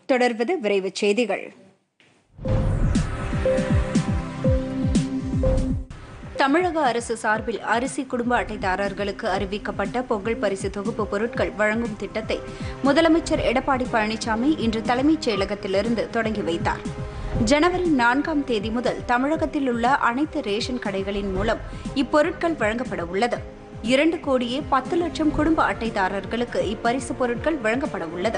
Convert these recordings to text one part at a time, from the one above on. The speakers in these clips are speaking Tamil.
தொடர்வது விரைவுச் செய்திகள் தமிழக அரசு சார்பில் அரிசி குடும்ப அட்டைதாரர்களுக்கு அறிவிக்கப்பட்ட பொங்கல் பரிசு தொகுப்பு பொருட்கள் வழங்கும் திட்டத்தை முதலமைச்சர் எடப்பாடி பழனிசாமி இன்று தலைமைச் செயலகத்திலிருந்து தொடங்கி வைத்தார் ஜனவரி நான்காம் தேதி முதல் தமிழகத்தில் உள்ள அனைத்து ரேஷன் கடைகளின் மூலம் இப்பொருட்கள் வழங்கப்பட உள்ளது இரண்டு கோடியே பத்து லட்சம் குடும்ப அட்டைதாரர்களுக்கு இப்பரிசு பொருட்கள் வழங்கப்பட உள்ளது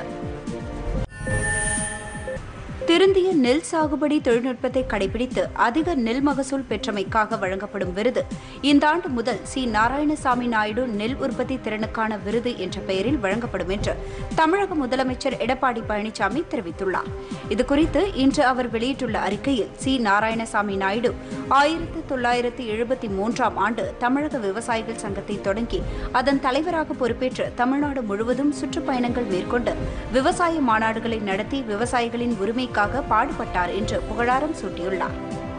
திருந்திய நெல் சாகுபடி தொழில்நுட்பத்தை கடைபிடித்து அதிக நெல் மகசூல் பெற்றமைக்காக வழங்கப்படும் விருது இந்த ஆண்டு முதல் சி நாராயணசாமி நாயுடு நெல் உற்பத்தி திறனுக்கான விருது என்ற பெயரில் வழங்கப்படும் என்று தமிழக முதலமைச்சர் எடப்பாடி பழனிசாமி தெரிவித்துள்ளார் இதுகுறித்து இன்று அவர் வெளியிட்டுள்ள அறிக்கையில் சி நாராயணசாமி நாயுடு ஆயிரத்து தொள்ளாயிரத்து எழுபத்தி மூன்றாம் ஆண்டு தமிழக விவசாயிகள் சங்கத்தை தொடங்கி அதன் தலைவராக பொறுப்பேற்று தமிழ்நாடு முழுவதும் சுற்றுப்பயணங்கள் மேற்கொண்டு விவசாய மாநாடுகளை நடத்தி விவசாயிகளின் உரிமைக்காக பாடுபட்டார் என்று புகழாரம் சூட்டியுள்ளார்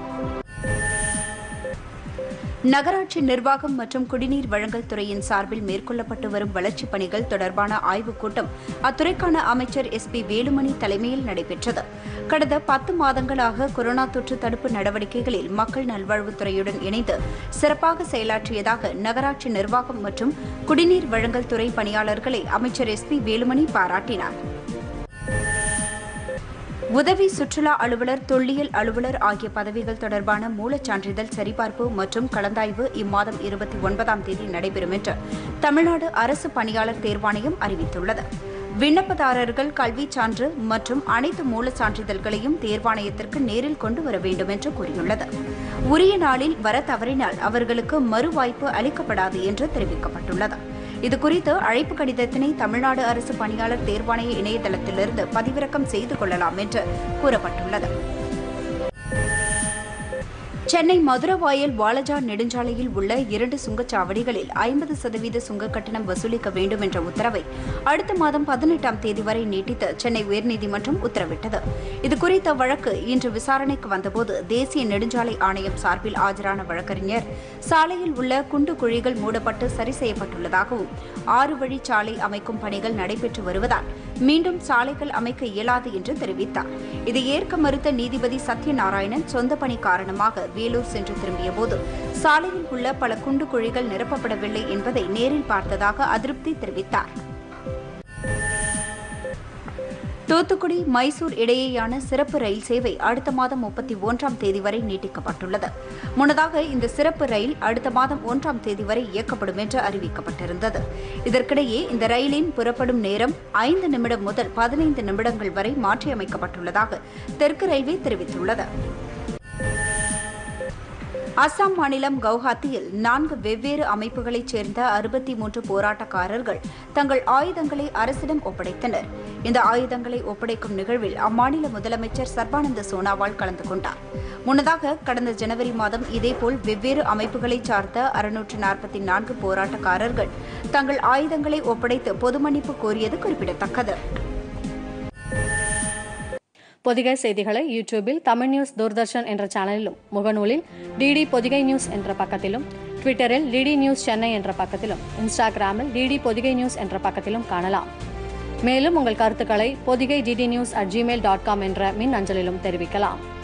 நகராட்சி நிர்வாகம் மற்றும் குடிநீர் வழங்கல் துறையின் சார்பில் மேற்கொள்ளப்பட்டு வரும் வளர்ச்சிப் பணிகள் தொடர்பான ஆய்வுக் கூட்டம் அத்துறைக்கான அமைச்சர் எஸ் பி வேலுமணி தலைமையில் நடைபெற்றது கடந்த பத்து மாதங்களாக கொரோனா தொற்று தடுப்பு நடவடிக்கைகளில் மக்கள் நல்வாழ்வுத்துறையுடன் இணைந்து சிறப்பாக செயலாற்றியதாக நகராட்சி நிர்வாகம் மற்றும் குடிநீர் வழங்கல் துறை பணியாளர்களை அமைச்சர் எஸ் பி வேலுமணி பாராட்டினார் உதவி சுற்றுலா அலுவலர் தொல்லியல் அலுவலர் ஆகிய பதவிகள் தொடர்பான மூலச்சான்றிதழ் சரிபார்ப்பு மற்றும் கலந்தாய்வு இம்மாதம் இருபத்தி ஒன்பதாம் தேதி நடைபெறும் என்று தமிழ்நாடு அரசு பணியாளர் தேர்வாணையம் அறிவித்துள்ளது விண்ணப்பதாரர்கள் கல்விச் சான்று மற்றும் அனைத்து மூலச் சான்றிதழ்களையும் தேர்வாணையத்திற்கு நேரில் கொண்டு வர வேண்டும் என்று கூறியுள்ளது உரிய நாளில் வர தவறினால் அவர்களுக்கு மறுவாய்ப்பு அளிக்கப்படாது என்று தெரிவிக்கப்பட்டுள்ளது இதுகுறித்து அழைப்பு கடிதத்தினை தமிழ்நாடு அரசு பணியாளர் தேர்வாணைய இணையதளத்திலிருந்து பதிவிறக்கம் செய்து கொள்ளலாம் என்று கூறப்பட்டுள்ளது சென்னை மதுரவாயல் வாலஜா நெடுஞ்சாலையில் உள்ள இரண்டு சுங்கச்சாவடிகளில் ஐம்பது சதவீத சுங்க கட்டணம் வசூலிக்க வேண்டும் என்ற உத்தரவை அடுத்த மாதம் பதினெட்டாம் தேதி வரை நீட்டித்து சென்னை உயர்நீதிமன்றம் உத்தரவிட்டது இதுகுறித்த வழக்கு இன்று விசாரணைக்கு வந்தபோது தேசிய நெடுஞ்சாலை ஆணையம் சார்பில் ஆஜரான வழக்கறிஞர் சாலையில் உள்ள குண்டு குழிகள் மூடப்பட்டு சரி செய்யப்பட்டுள்ளதாகவும் ஆறு வழி சாலை அமைக்கும் பணிகள் நடைபெற்று வருவதால் மீண்டும் சாலைகள் அமைக்க இயலாது என்று தெரிவித்தார் இதை ஏற்க மறுத்த நீதிபதி சத்யநாராயணன் சொந்த பணி காரணமாக வேலூர் சென்று திரும்பியபோது சாலையில் உள்ள பல குண்டு குழிகள் நிரப்பப்படவில்லை என்பதை நேரில் பார்த்ததாக அதிருப்தி தெரிவித்தார் தூத்துக்குடி மைசூர் இடையேயான சிறப்பு ரயில் சேவை அடுத்த மாதம் முப்பத்தி ஒன்றாம் தேதி வரை நீட்டிக்கப்பட்டுள்ளது முன்னதாக இந்த சிறப்பு ரயில் அடுத்த மாதம் ஒன்றாம் தேதி வரை இயக்கப்படும் என்று அறிவிக்கப்பட்டிருந்தது இதற்கிடையே இந்த ரயிலின் புறப்படும் நேரம் ஐந்து நிமிடம் முதல் பதினைந்து நிமிடங்கள் வரை மாற்றியமைக்கப்பட்டுள்ளதாக தெற்கு ரயில்வே தெரிவித்துள்ளது அஸ்ஸாம் மாநிலம் கவுஹாத்தியில் நான்கு வெவ்வேறு அமைப்புகளைச் சேர்ந்த அறுபத்தி மூன்று போராட்டக்காரர்கள் தங்கள் ஆயுதங்களை அரசிடம் ஒப்படைத்தனர் இந்த ஆயுதங்களை ஒப்படைக்கும் நிகழ்வில் அம்மாநில முதலமைச்சர் சர்பானந்த சோனாவால் கலந்து கொண்டார் முன்னதாக கடந்த ஜனவரி மாதம் இதேபோல் வெவ்வேறு அமைப்புகளைச் சார்ந்த அறுநூற்று நாற்பத்தி நான்கு போராட்டக்காரர்கள் தங்கள் ஆயுதங்களை ஒப்படைத்து பொது மன்னிப்பு கோரியது குறிப்பிடத்தக்கது பொதிகை செய்திகளை யூடியூபில் தமிழ் நியூஸ் தூர்தர்ஷன் என்ற சேனலிலும் முகநூலில் டிடி பொதிகை நியூஸ் என்ற பக்கத்திலும் ட்விட்டரில் டிடி நியூஸ் சென்னை என்ற பக்கத்திலும் இன்ஸ்டாகிராமில் டிடி பொதிகை நியூஸ் என்ற பக்கத்திலும் காணலாம் மேலும் உங்கள் கருத்துக்களை Podhigai DD news at Gmail dot com என்ற மின் அஞ்சலிலும் தெரிவிக்கலாம்